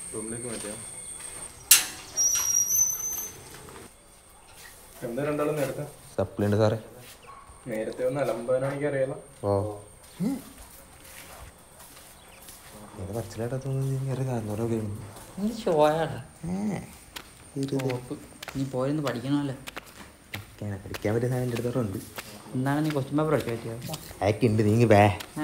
റൂമിലേക്ക് മാറ്റിയോ എന്താ രണ്ടാളും നേരത്തെ സപ്ലി ഉണ്ട് സാറേ നേരത്തെ ഒന്ന് അലമ്പാനാണെങ്കിൽ അറിയാലോ ഓ ഇത് മനസ്സിലായിട്ടാ തോന്നുന്നത് ഒരു നാന്നൂറ് രൂപയാണ് നീ ഷോയാടാ നീ പോയിരുന്ന് പഠിക്കണമല്ലോ പഠിക്കാൻ പഠിക്കാൻ പറ്റിയ സാധനം എൻ്റെ അടുത്തോടെ ഉണ്ട് എന്താണ് നീ ക്വസ്റ്റ്യൻ പേപ്പർ അടിച്ചു പറ്റിയത് അയക്ക് ഉണ്ട് നീങ്ങി വേ ആ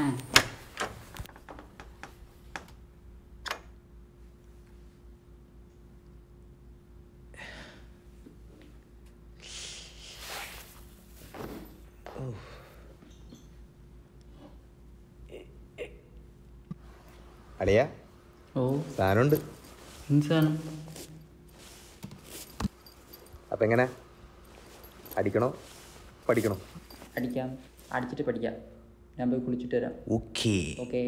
അളിയ ഓ സാധനമുണ്ട് എന്ത് സാധനം അപ്പം എങ്ങനെ അടിക്കണോ പഠിക്കണോ അടിക്കാം അടിച്ചിട്ട് പഠിക്കാം ഞാൻ പോയി കുളിച്ചിട്ട് വരാം ഓക്കേ ഓക്കേ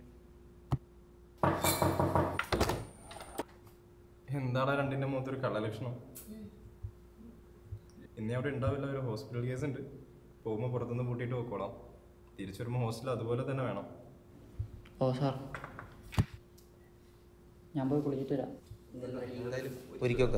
എന്താണ് രണ്ടിന്റെ മുഖത്തൊരു കള്ളലക്ഷണം ഇനി അവിടെ ഉണ്ടാവില്ല ഒരു ഹോസ്പിറ്റൽ കേസ് ഉണ്ട് പോകുമ്പോൾ പുറത്തുനിന്ന് പൂട്ടിയിട്ട് പോയിക്കോളാം തിരിച്ചു വരുമ്പോൾ ഹോസ്റ്റൽ അതുപോലെ തന്നെ വേണം ഓ സാർ ഞാൻ പോയി കുളിച്ചിട്ട് വരാം ഒരിക്കൊക്കെ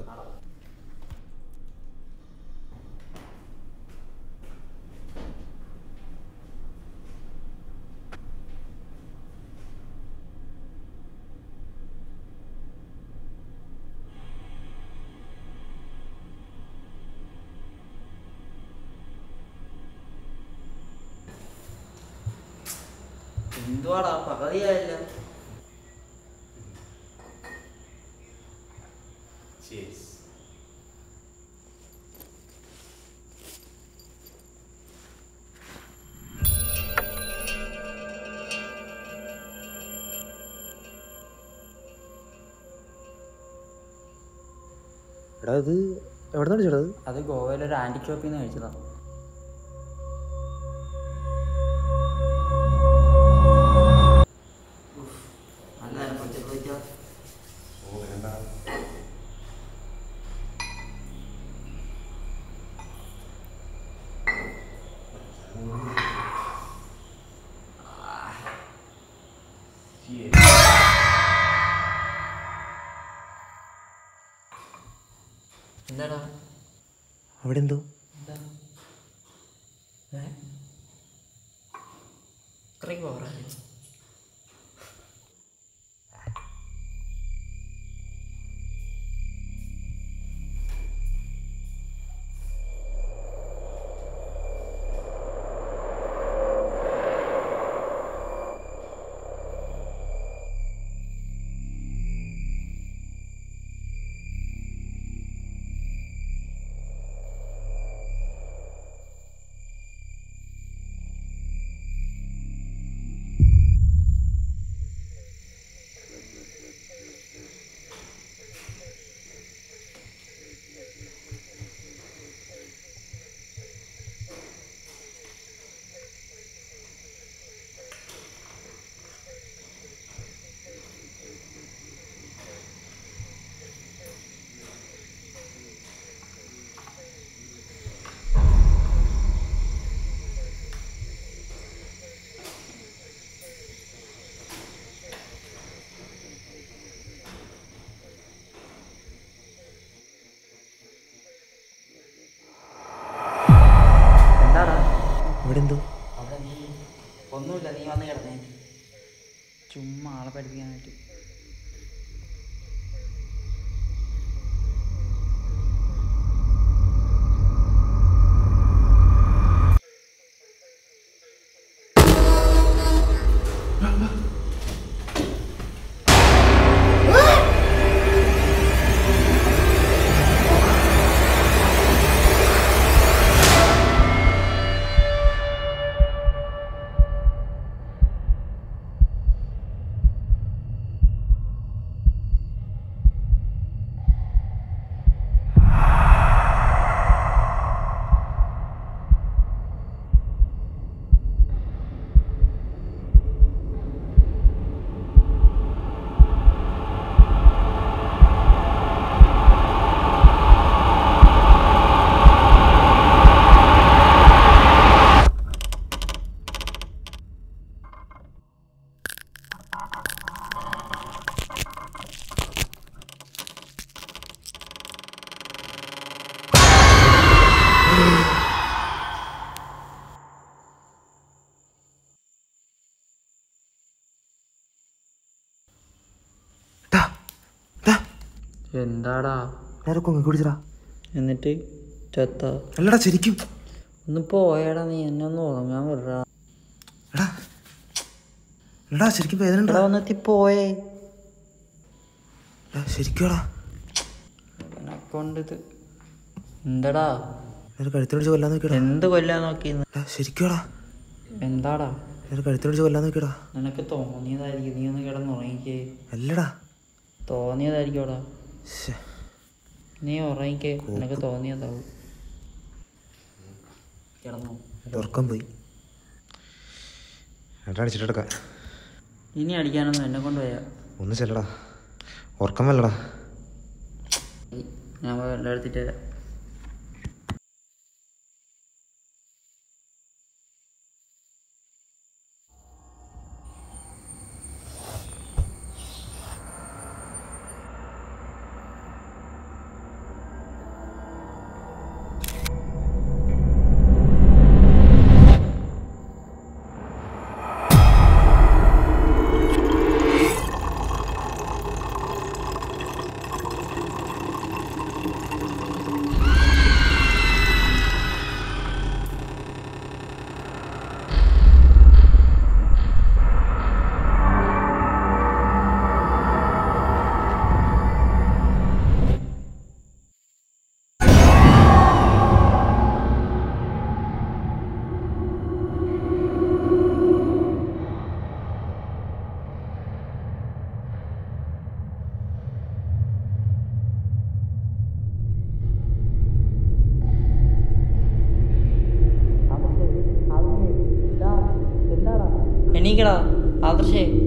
എന്തുവാടാ പകുതിയായില്ല എടാ ഇത് എവിടെ നിന്നാണ് ചേട്ടത് അത് ഗോവയിലെ ഒരു ആൻറ്റി ഷോപ്പിൽ നിന്ന് കഴിച്ചതാ എന്താടാ അവിടെ എന്തോ എന്താ ഏ ഇത്രയും പവറായി എന്താടാ അവിടെ എന്തോ അവിടെ നീ ഒന്നുമില്ല നീ വന്ന് കിടന്നേ ചുമ്മാ ആളെ പഠിപ്പിക്കാനായിട്ട് ആ എന്താടാ എല്ലാവരും കൊങ്ങി കുടിച്ചടാ എന്നിട്ട് ചത്ത അല്ലടാ ശരിക്കും ഒന്ന് പോയടാ നീ എന്നെ ഒന്ന് ഉറങ്ങാൻ വിടടാ എടാ എടാ ശരിക്കും വേദന ഉണ്ടോ എടാ ഒന്നെത്തി പോയേ എടാ ശരിക്കുടാ എന്നെക്കൊണ്ട് ഇത് എന്താടാ ഞാൻ കഴുത്തിനടിച്ച് കൊല്ലാൻ നോക്കിയടാ എന്ത് കൊല്ലാൻ നോക്കിന്ന് എടാ ശരിക്കുടാ എന്താടാ ഞാൻ കഴുത്തിനടിച്ച് കൊല്ലാൻ നോക്കിയടാ നിനക്ക് തോന്നിയതായിരിക്കും നീ ഒന്ന് കിടന്നുറങ്ങിക്കേ അല്ലടാ തോന്നിയതായിരിക്കോടാ ശ്ശെ. നീ ഉറങ്ങിക്കേ നിനക്ക് തോന്നിയതാവും കിടന്നു ഉറക്കം പോയി എടാ അടിച്ചിട്ടെടുക്കാം ഇനി അടിക്കാനൊന്നും എന്നെ കൊണ്ട് വയ്യ ഒന്ന് ചെല്ലടാ ഉറക്കം വല്ലടാ ഞാൻ പോയി വെള്ളം എടുത്തിട്ട് വരാം എണീക്കടാ ആദർശേ